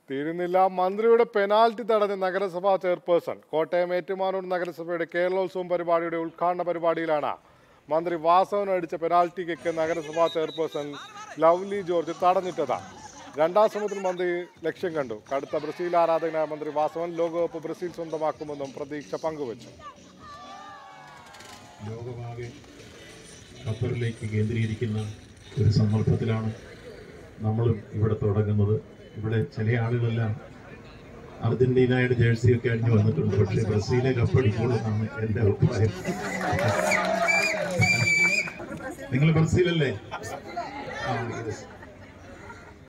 തീരുന്നില്ല മന്ത്രിയുടെ പെനാൽറ്റി തടഞ്ഞ നഗരസഭാ ചെയർപേഴ്സൺ കോട്ടയം ഏറ്റുമാനൂർ നഗരസഭയുടെ കേരളോത്സവം പരിപാടിയുടെ ഉദ്ഘാടന പരിപാടിയിലാണ് മന്ത്രി വാസവൻ അടിച്ച പെനാൽറ്റി കിക്ക് നഗരസഭാ ചെയർപേഴ്സൺ ലവ്ലി ജോർജ് തടഞ്ഞിട്ടത് രണ്ടാം ശ്രമത്തിൽ മന്ത്രി ലക്ഷ്യം കണ്ടു കടുത്ത ബ്രസീൽ ആരാധകനായ മന്ത്രി വാസവൻ ലോകകപ്പ് ബ്രസീൽ സ്വന്തമാക്കുമെന്നും പ്രതീക്ഷ പങ്കുവച്ചു ലോകമാകെ ഖത്തറിലേക്ക് കേന്ദ്രീകരിക്കുന്ന ഒരു സന്ദർഭത്തിലാണ് നമ്മളും ഇവിടെ തുടങ്ങുന്നത് ഇവിടെ ചില ആളുകളെല്ലാം അർജന്റീനയുടെ ജേഴ്സിയൊക്കെ അണിഞ്ഞു വന്നിട്ടുണ്ട് പക്ഷേ ബ്രസീലെ കപ്പടിക്കുള്ളൂ എന്നാണ് എൻ്റെ അഭിപ്രായം നിങ്ങൾ ബ്രസീലല്ലേ ആ, yes.